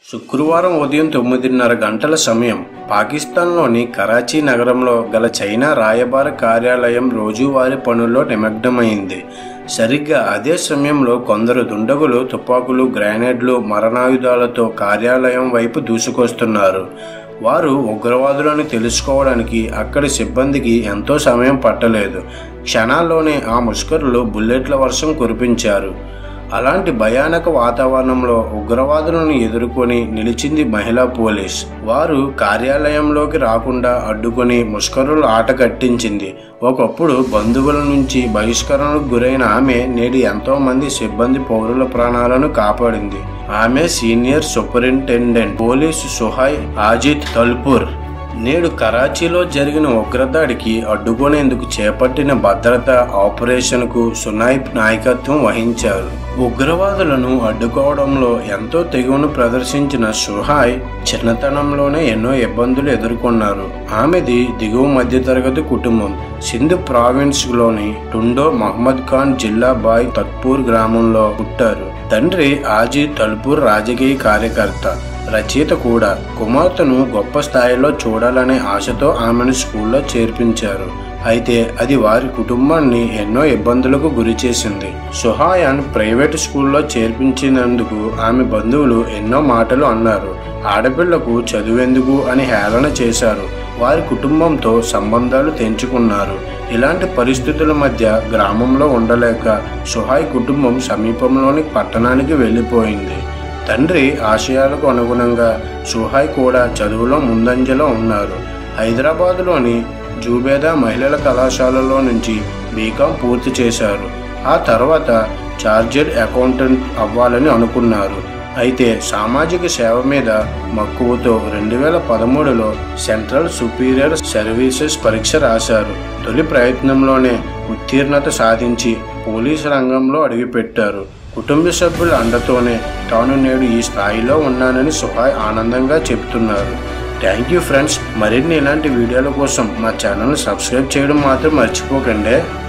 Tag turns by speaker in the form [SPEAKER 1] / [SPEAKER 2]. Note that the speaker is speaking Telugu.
[SPEAKER 1] శుక్రవారం ఉదయం తొమ్మిదిన్నర గంటల సమయం పాకిస్తాన్లోని కరాచీ నగరంలో గల చైనా రాయబార కార్యాలయం రోజువారీ పనుల్లో నిమగ్నమైంది సరిగ్గా అదే సమయంలో కొందరు దుండగులు తుపాకులు గ్రానైడ్లు మరణాయుధాలతో కార్యాలయం వైపు దూసుకొస్తున్నారు వారు ఉగ్రవాదులను తెలుసుకోవడానికి అక్కడి సిబ్బందికి ఎంతో సమయం పట్టలేదు క్షణాల్లోనే ఆ ముష్కరులు బుల్లెట్ల వర్షం కురిపించారు అలాంటి భయానక వాతావరణంలో ఉగ్రవాదులను ఎదుర్కొని నిలిచింది మహిళా పోలీస్ వారు కార్యాలయంలోకి రాకుండా అడ్డుకొని ముష్కరులు ఆట కట్టించింది ఒకప్పుడు బంధువుల నుంచి బహిష్కరణకు గురైన ఆమె నేడు ఎంతో మంది సిబ్బంది పౌరుల ప్రాణాలను కాపాడింది ఆమె senior superintendent police Suhai Aziz Talpur నేడు కరాచీలో జరిగిన ఉగ్రదాడికి అడ్డుకునేందుకు చేపట్టిన భద్రతా ఆపరేషన్కు సునాయిబ్ నాయకత్వం వహించారు ఉగ్రవాదులను అడ్డుకోవడంలో ఎంతో తెగువను ప్రదర్శించిన సుహాయ్ చిన్నతనంలోనే ఎన్నో ఇబ్బందులు ఎదుర్కొన్నారు ఆమెది దిగువ మధ్యతరగతి కుటుంబం సింధు ప్రావిన్స్లోని టుండో మహమ్మద్ ఖాన్ జిల్లా బాయ్ తత్పూర్ గ్రామంలో పుట్టారు తండ్రి ఆజీ తల్పూర్ రాజకీయ కార్యకర్త రచయిత కూడా కుమార్తెను గొప్ప స్థాయిలో చూడాలనే ఆశతో ఆమెను స్కూల్లో చేర్పించారు అయితే అది వారి కుటుంబాన్ని ఎన్నో ఇబ్బందులకు గురి చేసింది సుహాయాన్ ప్రైవేట్ స్కూల్లో చేర్పించినందుకు ఆమె బంధువులు ఎన్నో మాటలు అన్నారు ఆడపిల్లకు చదువెందుకు అని హేళన చేశారు వారి కుటుంబంతో సంబంధాలు తెంచుకున్నారు ఇలాంటి పరిస్థితుల మధ్య గ్రామంలో ఉండలేక సుహాయ్ కుటుంబం సమీపంలోని పట్టణానికి వెళ్ళిపోయింది తండ్రి ఆశయాలకు అనుగుణంగా సుహాయ్ కూడా చదువులో ముందంజలో ఉన్నారు హైదరాబాదులోని జూబేదా మహిళల కళాశాలలో నుంచి బీకాం పూర్తి చేశారు ఆ తర్వాత చార్జర్ అకౌంటెంట్ అవ్వాలని అనుకున్నారు అయితే సామాజిక సేవ మీద మక్కువతో రెండు వేల పదమూడులో సెంట్రల్ సుపీరియర్ సర్వీసెస్ పరీక్ష రాశారు తొలి ప్రయత్నంలోనే ఉత్తీర్ణత సాధించి పోలీసు రంగంలో అడుగుపెట్టారు కుటుంబ సభ్యుల అండతోనే తాను నేడు ఈ స్థాయిలో ఉన్నానని సుహాయ్ ఆనందంగా చెబుతున్నారు థ్యాంక్ యూ ఫ్రెండ్స్ మరిన్ని ఇలాంటి వీడియోల కోసం మా ఛానల్ని సబ్స్క్రైబ్ చేయడం మాత్రం మర్చిపోకండి